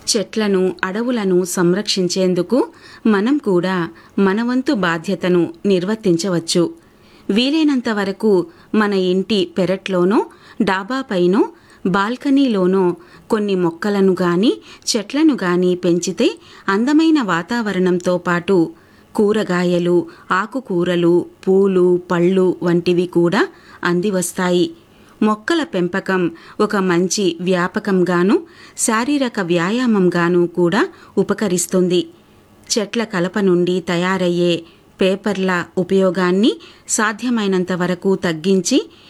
చెట్లను అడవులను సంరక్షించేందుకు మనం కూడా మనవంతు బాధ్యతను నిర్వర్తించవచ్చు వీలైనంత వరకు మన ఇంటి పెరట్లోనో డాబాపైనో బాల్కనీలోనో కొన్ని మొక్కలను గాని చెట్లను గాని పెంచితే అందమైన వాతావరణంతో పాటు కూరగాయలు ఆకుకూరలు పూలు పళ్ళు వంటివి కూడా అందివస్తాయి మొక్కల పెంపకం ఒక మంచి వ్యాపకంగాను శారీరక వ్యాయామంగాను కూడా ఉపకరిస్తుంది చెట్ల కలప నుండి తయారయ్యే పేపర్ల ఉపయోగాన్ని సాధ్యమైనంత వరకు తగ్గించి